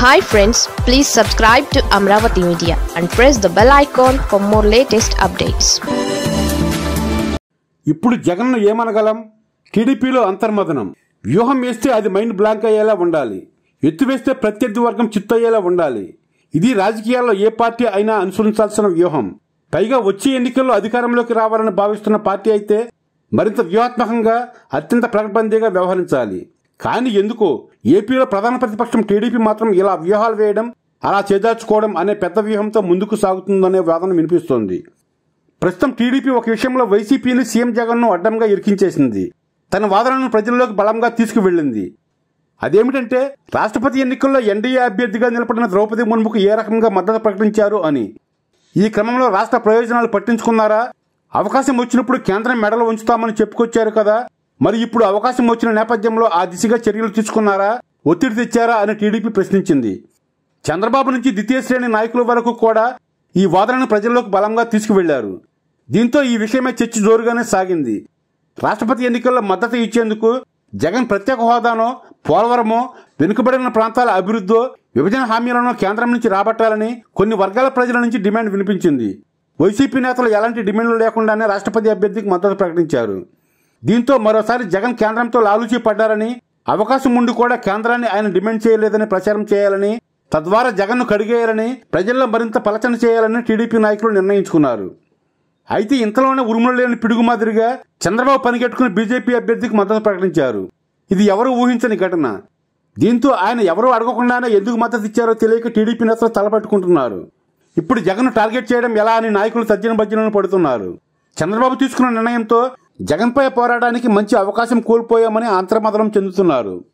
hi friends please subscribe to Amaravati media and press the bell icon for more latest updates ఇప్పుడు జగన్ను ఏమనగలం టీడీపీలో అంతర్మదనం వ్యూహం వేస్తే అది మైండ్ బ్లాంక్ అయ్యేలా ఉండాలి ఎత్తు వేస్తే ప్రత్యర్థి వర్గం చిత్తయ్యేలా ఉండాలి ఇది రాజకీయాల్లో ఏ పార్టీ అయినా అనుసరించాల్సిన వ్యూహం పైగా వచ్చే ఎన్నికల్లో అధికారంలోకి రావాలని భావిస్తున్న పార్టీ అయితే మరింత వ్యూహాత్మకంగా అత్యంత ప్రకటబందీగా వ్యవహరించాలి కానీ ఎందుకో ఏపీలో ప్రధాన ప్రతిపక్షం టీడీపీ మాత్రం ఇలా వ్యూహాలు వేయడం అలా చేదార్చుకోవడం అనే పెద్ద వ్యూహంతో ముందుకు సాగుతుందనే వాదన వినిపిస్తోంది ప్రస్తుతం టీడీపీ ఒక విషయంలో వైసీపీని సీఎం జగన్ను అడ్డంగా ఇరికించేసింది తన వాదనను ప్రజల్లోకి బలంగా తీసుకువెళ్ళింది అదేమిటంటే రాష్ట్రపతి ఎన్నికల్లో ఎన్డీఏ అభ్యర్థిగా నిలబడిన ద్రౌపది ముర్ముకు ఏ రకంగా మద్దతు ప్రకటించారు అని ఈ క్రమంలో రాష్ట్ర ప్రయోజనాలు పట్టించుకున్నారా అవకాశం వచ్చినప్పుడు కేంద్రం మెడలు ఉంచుతామని చెప్పుకొచ్చారు కదా మరి ఇప్పుడు అవకాశం వచ్చిన నేపథ్యంలో ఆ దిశగా చర్యలు తీసుకున్నారా ఒత్తిడి తెచ్చారా అని టీడీపీ ప్రశ్నించింది చంద్రబాబు నుంచి ద్వితీయ శ్రేణి నాయకుల వరకు కూడా ఈ వాదనను ప్రజల్లోకి బలంగా తీసుకువెళ్లారు దీంతో ఈ విషయమై చర్చ జోరుగానే సాగింది రాష్ట్రపతి ఎన్నికల్లో మద్దతు ఇచ్చేందుకు జగన్ ప్రత్యేక హోదానో పోలవరమో వెనుకబడిన ప్రాంతాల అభివృద్ధో విభజన హామీలను కేంద్రం నుంచి రాబట్టాలని కొన్ని వర్గాల ప్రజల నుంచి డిమాండ్ వినిపించింది వైసీపీ నేతలు ఎలాంటి డిమాండ్లు లేకుండానే రాష్ట్రపతి అభ్యర్థికి మద్దతు ప్రకటించారు దీంతో మరోసారి జగన్ కేంద్రంతో లాలూచీ పడ్డారని అవకాశం ఉండి కూడా కేంద్రాన్ని ఆయన డిమాండ్ చేయలేదని ప్రచారం చేయాలని తద్వారా జగన్ను కడిగేయాలని ప్రజల్లో మరింత పలచన చేయాలని టీడీపీ నాయకులు నిర్ణయించుకున్నారు అయితే ఇంతలోనే ఉరుములు లేని పిడుగు మాదిరిగా చంద్రబాబు పనిగట్టుకుని బీజేపీ అభ్యర్థికి మద్దతు ప్రకటించారు ఇది ఎవరు ఊహించని ఘటన దీంతో ఆయన ఎవరూ అడగకుండానే ఎందుకు మద్దతు ఇచ్చారో తెలియక టీడీపీ నేతలు తలపట్టుకుంటున్నారు ఇప్పుడు జగన్ టార్గెట్ చేయడం ఎలా అని నాయకులు తర్జన భర్జనలు పడుతున్నారు చంద్రబాబు తీసుకున్న నిర్ణయంతో జగన్పై పోరాడానికి మంచి అవకాశం కోల్పోయామని అంతర్మదనం చెందుతున్నారు